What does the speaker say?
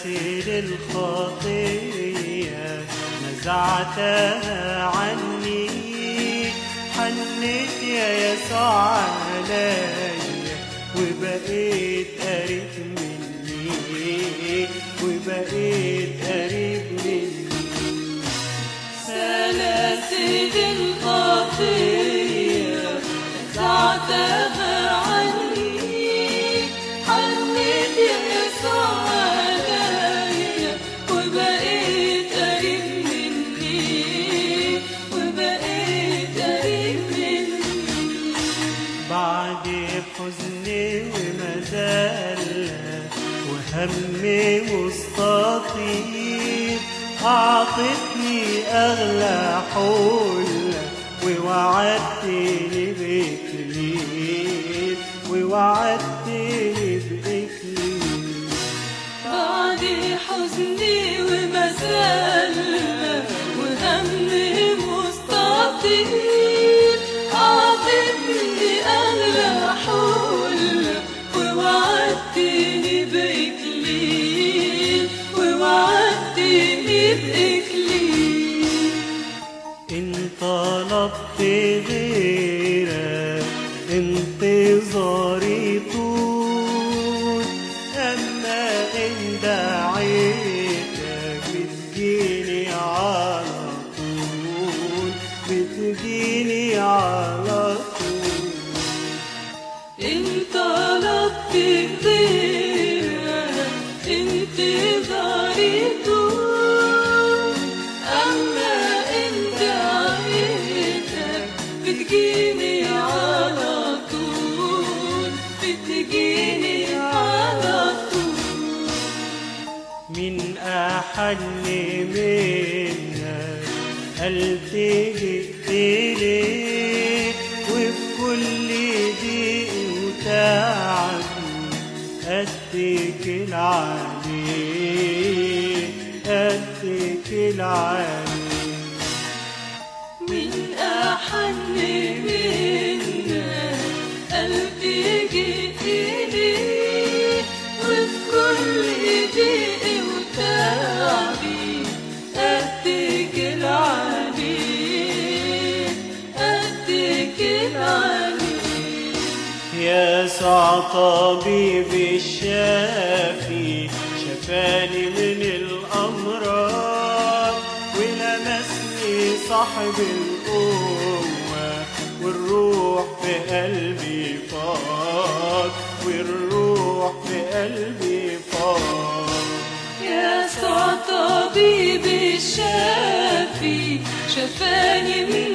سلاسل الخطية نزعتها عني حنيت يا يسوع عليا وبقيت قريب مني وبقيت قريب مني سلاسل الخطية نزعتها عني حنيت يا يسوع عليا وبقيت قريب مني وبقيت قريب مني بعد حزني ومذلة وهمي مستطيل أعطتني أغلى حلة ووعدتني بإكليل ووعدتني بإكليل بعد حزني ومسلة وهمي مستطيل أعطتني أغلى حلة ووعدتني بإكليل ووعدتني بإكليل إن طلبت غيرك انتظاري طول أما إن دعيتك بتجيني على طول بتجيني على طول إن طلبت غيرك انتظاري طول أما إن دعيتك بتجيني على طول بتجيني على طول من أحن منك ألتجئ إليك وفي كل ضيق وتعب أتكل عليك أتكل عليك من أحن منك ألتجئ إليه وفي كل ضيق وتعبي أتكل عليه أتكل عليه يسوع طبيب الشافي شفاني من الأمراض ولمسني صاحب القوة والروح في قلبي فاض والروح في قلبي فاض يسوع طبيب الشافي شفاني من